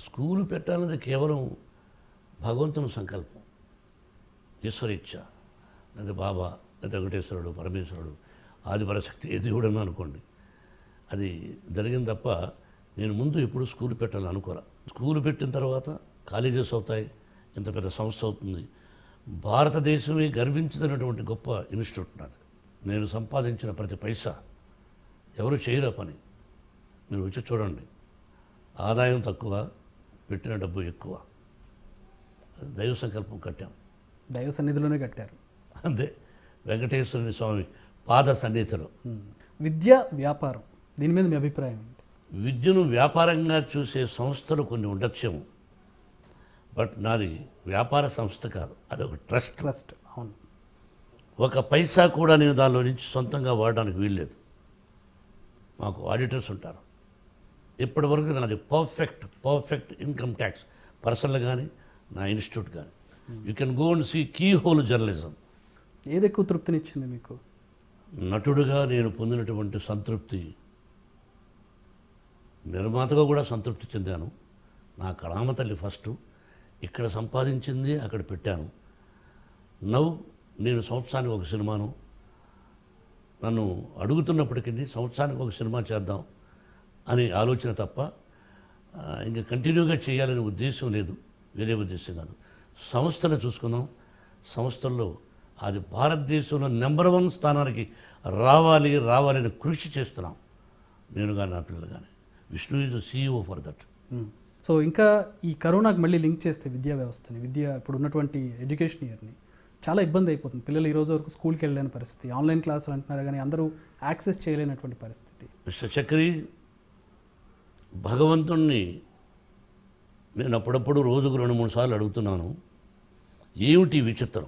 School పెట్టాలన్నది కేవలం భగవంతుని సంకల్పం ఈశ్వరీచ్ఛ లేదా బాబా లేదా వెంకటేశ్వరుడు పరమేశ్వరుడు ఆదిపరశక్తి ఏ దేవుడని అనుకోండి అది జరిగింది తప్ప నేను ముందు ఎప్పుడు స్కూల్ పెట్టాలని అనుకోరా స్కూల్ పెట్టిన తర్వాత కాలేజెస్ అవుతాయి ఇంత పెద్ద సంస్థ అవుతుంది భారతదేశమే గర్వించదన్నటువంటి గొప్ప ఇన్స్టిట్యూట్ నాది నేను సంపాదించిన ప్రతి పైసా ఎవరు చేయరా పని మీరు వచ్చి చూడండి ఆదాయం తక్కువ పెట్టిన డబ్బు ఎక్కువ అది దైవ సంకల్పం కట్టాం దైవ సన్నిధిలోనే కట్టారు అంతే వెంకటేశ్వరుని స్వామి పాద సన్నిధిలో ఉమ్. విద్య వ్యాపారం దీని మీద మీ అభిప్రాయం ఏంటి విద్యను వ్యాపారంగా చూసే సంస్థలు కొన్ని ఉండొచ్చేమో బట్ నాది వ్యాపార సంస్థ కాదు అది ఒక ట్రస్ట్ ట్రస్ట్ అవును ఒక పైసా కూడా నేను దానిలో నుంచి సొంతంగా వాడడానికి వీల్లేదు మాకు ఆడిటర్స్ ఉంటారు ఇప్పటివరకు నాది perfect perfect income tax personal కానీ నా ఇన్స్టిట్యూట్ కానీ you can go and see key whole journalism ఏది ఎక్కువ తృప్తినిచ్చింది మీకు నటుడుగా నేను పొందినటువంటి సంతృప్తి నిర్మాతగా కూడా సంతృప్తి చెందాను నా కళామ తల్లి ఫస్ట్ ఇక్కడ సంపాదించింది అక్కడ పెట్టాను నవ్వు నేను సంవత్సరానికి ఒక సినిమాను నన్ను అడుగుతున్నప్పటికీ సంవత్సరానికి ఒక సినిమా చేద్దాం అని ఆలోచన తప్ప ఆ, ఇంకా కంటిన్యూగా చేయాలనే ఉద్దేశం లేదు వేరే ఉద్దేశం కాదు సంస్థను చూసుకుందాం సంస్థల్లో అది భారతదేశంలో నెంబర్ వన్ స్థానానికి రావాలి రావాలని కృషి చేస్తున్నాం నేను కానీ నా పిల్లలు కానీ Vishnu is CEO for that um. So ఇంకా ఈ కరోనాకి మళ్ళీ లింక్ చేస్తే విద్యా వ్యవస్థని విద్య ఇప్పుడు ఉన్నటువంటి ఎడ్యుకేషన్ ఇయర్ని చాలా ఇబ్బంది అయిపోతుంది పిల్లలు ఈ రోజు వరకు స్కూల్కి వెళ్ళలేని పరిస్థితి ఆన్లైన్ క్లాసులు అంటున్నారు కానీ అందరూ యాక్సెస్ చేయలేనటువంటి పరిస్థితి మిస్టర్ చక్రి భగవంతుణ్ణి నేను అప్పుడప్పుడు రోజుకు రెండు మూడు సార్లు అడుగుతున్నాను ఏమిటి ఈ విచిత్రం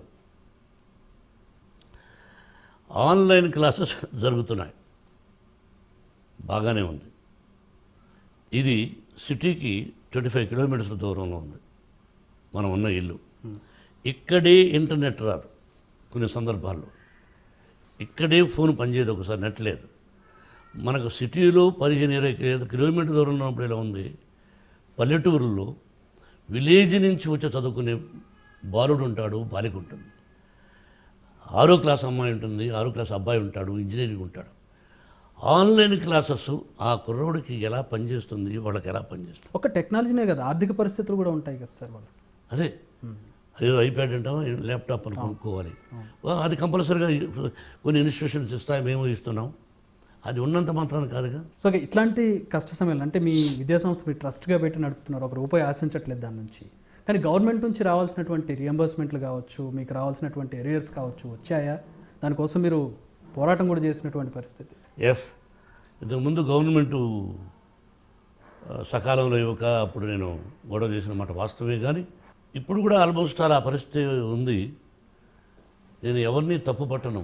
ఆన్లైన్ క్లాసెస్ జరుగుతున్నాయి బాగానే ఉంది ఇది సిటీకి ట్వంటీ ఫైవ్ కిలోమీటర్స్ దూరంలో ఉంది మనం ఉన్న ఇల్లు ఇక్కడే ఇంటర్నెట్ రాదు కొన్ని సందర్భాల్లో ఇక్కడే ఫోన్ పనిచేయదు ఒకసారి నెట్ లేదు మనకు సిటీలో పదిహేను ఇరవై కిలో- కిలోమీటర్ దూరంలో ఉన్నప్పుడు ఇలా ఉంది పల్లెటూరులో విలేజ్ నుంచి వచ్చి చదువుకునే బాలుడు ఉంటాడు బాలిక ఉంటుంది ఆరో క్లాస్ అమ్మాయి ఉంటుంది ఆరో క్లాస్ అబ్బాయి ఉంటాడు ఇంజనీరింగ్ ఉంటాడు ఆన్లైన్ క్లాసెస్ ఆ కుర్రోడికి ఎలా పనిచేస్తుంది వాళ్ళకి ఎలా పనిచేస్తుంది ఒక టెక్నాలజీనే కదా ఆర్థిక పరిస్థితులు కూడా ఉంటాయి కదా సార్ వాళ్ళకి అదే అదేదో ఐప్యాడ్ అంటామా ల్యాప్టాప్ అని కొనుక్కోవాలి వా- అది కంపల్సరీగా కొన్ని ఇన్స్టిట్యూషన్స్ ఇస్తాయి మేము ఇస్తున్నాం అది ఉన్నంత మాత్రాన కాదుగా సో ఓకే, ఇట్లాంటి కష్ట సమయాలు అంటే మీ విద్యా సంస్థ మీరు ట్రస్ట్గా పెట్టి నడుపుతున్నారు ఒక రూపాయి ఆశించట్లేదు దాని నుంచి కానీ గవర్నమెంట్ నుంచి రావాల్సినటువంటి రియంబర్స్మెంట్లు కావచ్చు మీకు రావాల్సినటువంటి ఎరియర్స్ కావచ్చు వచ్చాయా దానికోసం మీరు పోరాటం కూడా చేసినటువంటి పరిస్థితి ఎస్ ఇంతకుముందు గవర్నమెంటు ఆ, సకాలంలో ఇవ్వక అప్పుడు నేను గొడవ చేసిన మాట వాస్తవే కానీ ఇప్పుడు కూడా ఆల్మోస్ట్ అలా పరిస్థితి ఉంది నేను ఎవరిని తప్పు పట్టను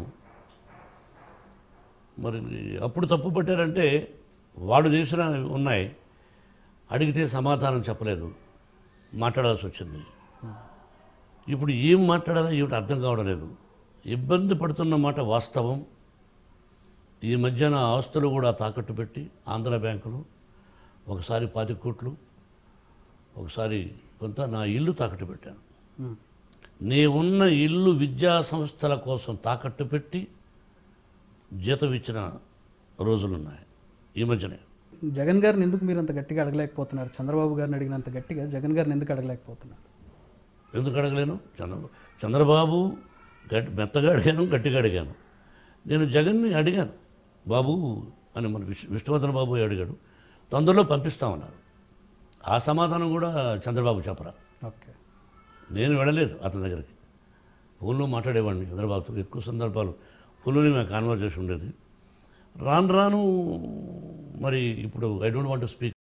మరి అప్పుడు తప్పు పట్టారంటే వాడు చేసిన ఉన్నాయి అడిగితే సమాధానం చెప్పలేదు మాట్లాడాల్సి వచ్చింది ఇప్పుడు ఏం మాట్లాడాలో ఏమిటి అర్థం కావడం లేదు ఇబ్బంది పడుతున్న మాట వాస్తవం ఈ మధ్యన ఆస్తులు కూడా తాకట్టు పెట్టి ఆంధ్ర బ్యాంకులు ఒకసారి పాతి కోట్లు ఒకసారి కొంత నా ఇల్లు తాకట్టు పెట్టాను ఉమ్. నే ఉన్న ఇల్లు విద్యా సంస్థల కోసం తాకట్టు పెట్టి జీతం ఇచ్చిన రోజులున్నాయి ఈ మధ్యనే జగన్ గారిని ఎందుకు మీరు అంత గట్టిగా అడగలేకపోతున్నారు చంద్రబాబు గారిని అడిగినంత గట్టిగా జగన్ గారిని ఎందుకు అడగలేకపోతున్నారు ఎందుకు అడగలేను చంద్ర చంద్రబాబు గట్టి మెత్తగా అడిగాను గట్టిగా అడిగాను నేను జగన్ని అడిగాను బాబు అని మన విష్ణు విష్ణువర్ధన్ బాబు అడిగాడు తొందరలో పంపిస్తామన్నారు ఆ సమాధానం కూడా చంద్రబాబు చెప్పరా ఓకే నేను వెళ్ళలేదు అతని దగ్గరికి ఫోన్లో మాట్లాడేవాడిని చంద్రబాబుతో ఎక్కువ సందర్భాలు ఫోన్లోనే మా కాన్వర్జేషన్ ఉండేది రాను రాను మరి ఇప్పుడు I don't want to speak